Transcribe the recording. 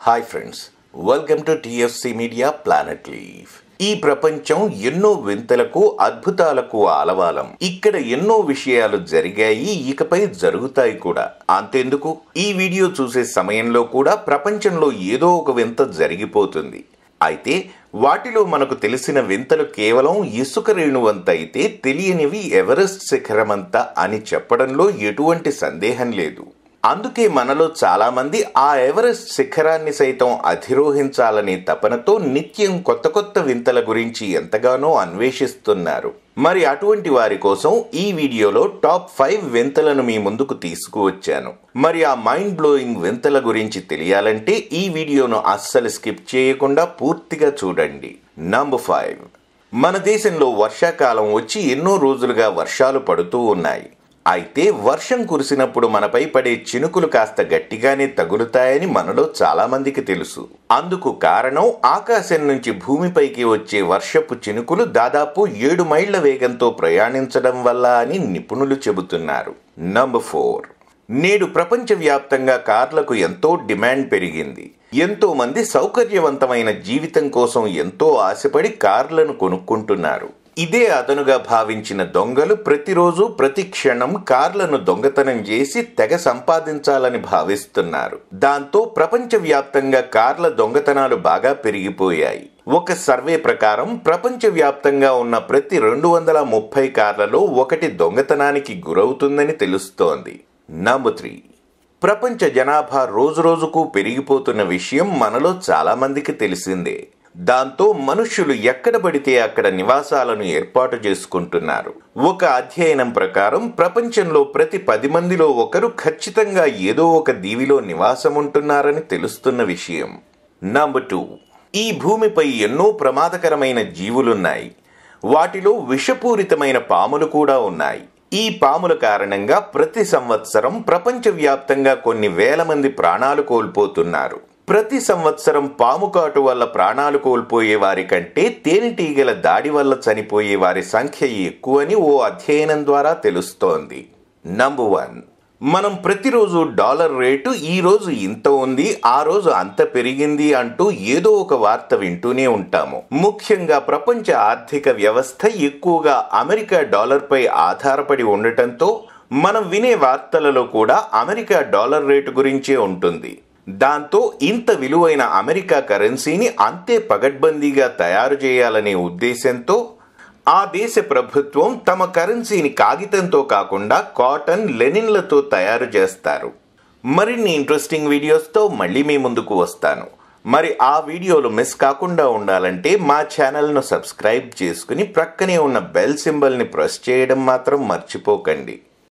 hi friends welcome to TFC media planet leave ఈ ప్రపంచం ఎన్నో వింతలకు అద్భుతాలకు ఆలవాలం ఇక్కడ ఎన్నో విషయాలు జరిగాయి ఇకపై జరుగుతాయి కూడా అంతెందుకు ఈ వీడియో చూసే సమయంలో కూడా ప్రపంచంలో ఏదో ఒక వింత జరిగిపోతుంది అయితే వాటిలో మనకు తెలిసిన వింతలు కేవలం ఇసుక రేణువంత అయితే తెలియనివి ఎవరెస్ట్ శిఖరమంత అని చెప్పడంలో ఎటువంటి సందేహం లేదు అందుకే మనలో చాలా మంది ఆ ఎవరెస్ట్ శిఖరాన్ని సైతం అధిరోహించాలనే తపనతో నిత్యం కొత్త కొత్త వింతల గురించి ఎంతగానో అన్వేషిస్తున్నారు మరి అటువంటి వారి కోసం ఈ వీడియోలో టాప్ ఫైవ్ వింతలను మీ ముందుకు తీసుకువచ్చాను మరి ఆ మైండ్ బ్లోయింగ్ వింతల గురించి తెలియాలంటే ఈ వీడియోను అస్సలు స్కిప్ చేయకుండా పూర్తిగా చూడండి నంబర్ ఫైవ్ మన దేశంలో వర్షాకాలం వచ్చి ఎన్నో రోజులుగా వర్షాలు పడుతూ ఉన్నాయి అయితే వర్షం కురిసినప్పుడు మనపై పడే చినుకులు కాస్త గట్టిగానే తగులుతాయని మనలో చాలా మందికి తెలుసు అందుకు కారణం ఆకాశం నుంచి భూమిపైకి వచ్చే వర్షపు చినుకులు దాదాపు ఏడు మైళ్ల వేగంతో ప్రయాణించడం వల్ల అని నిపుణులు చెబుతున్నారు నంబర్ ఫోర్ నేడు ప్రపంచవ్యాప్తంగా కార్లకు ఎంతో డిమాండ్ పెరిగింది ఎంతో మంది సౌకర్యవంతమైన జీవితం కోసం ఎంతో ఆశపడి కార్లను కొనుక్కుంటున్నారు ఇదే అదనుగా భావించిన దొంగలు ప్రతిరోజు ప్రతి క్షణం కార్లను దొంగతనం చేసి తెగ సంపాదించాలని భావిస్తున్నారు దాంతో ప్రపంచవ్యాప్తంగా కార్ల దొంగతనాలు బాగా పెరిగిపోయాయి ఒక సర్వే ప్రకారం ప్రపంచవ్యాప్తంగా ఉన్న ప్రతి రెండు వందల ముప్పై కార్లలో ఒకటి దొంగతనానికి గురవుతుందని తెలుస్తోంది నంబర్ త్రీ ప్రపంచ జనాభా రోజురోజుకు పెరిగిపోతున్న విషయం మనలో చాలా మందికి తెలిసిందే దాంతో మనుష్యులు ఎక్కడ పడితే అక్కడ నివాసాలను ఏర్పాటు చేసుకుంటున్నారు ఒక అధ్యయనం ప్రకారం ప్రపంచంలో ప్రతి పది మందిలో ఒకరు ఖచ్చితంగా ఏదో ఒక దీవిలో నివాసం ఉంటున్నారని తెలుస్తున్న విషయం నంబర్ టూ ఈ భూమిపై ఎన్నో ప్రమాదకరమైన జీవులున్నాయి వాటిలో విషపూరితమైన పాములు కూడా ఉన్నాయి ఈ పాముల కారణంగా ప్రతి సంవత్సరం ప్రపంచవ్యాప్తంగా కొన్ని వేల మంది ప్రాణాలు కోల్పోతున్నారు ప్రతి సంవత్సరం పాము కాటు వల్ల ప్రాణాలు కోల్పోయే వారి కంటే తేనెటీగల దాడి వల్ల చనిపోయే వారి సంఖ్య ఎక్కువని ఓ అధ్యయనం ద్వారా తెలుస్తోంది నంబర్ వన్ మనం ప్రతిరోజు డాలర్ రేటు ఈ రోజు ఇంత ఉంది ఆ రోజు అంత పెరిగింది అంటూ ఏదో ఒక వార్త వింటూనే ఉంటాము ముఖ్యంగా ప్రపంచ ఆర్థిక వ్యవస్థ ఎక్కువగా అమెరికా డాలర్పై ఆధారపడి ఉండటంతో మనం వినే వార్తలలో కూడా అమెరికా డాలర్ రేటు గురించే ఉంటుంది దాంతో ఇంత విలువైన అమెరికా కరెన్సీని అంతే పగడ్బందీగా తయారు చేయాలనే ఉద్దేశంతో ఆ దేశ ప్రభుత్వం తమ కరెన్సీని కాగితంతో కాకుండా కాటన్ లెనిన్లతో తయారు చేస్తారు మరిన్ని ఇంట్రెస్టింగ్ వీడియోస్తో మళ్ళీ మీ ముందుకు వస్తాను మరి ఆ వీడియోలు మిస్ కాకుండా ఉండాలంటే మా ఛానల్ను సబ్స్క్రైబ్ చేసుకుని ప్రక్కనే ఉన్న బెల్ సింబల్ని ప్రెస్ చేయడం మాత్రం మర్చిపోకండి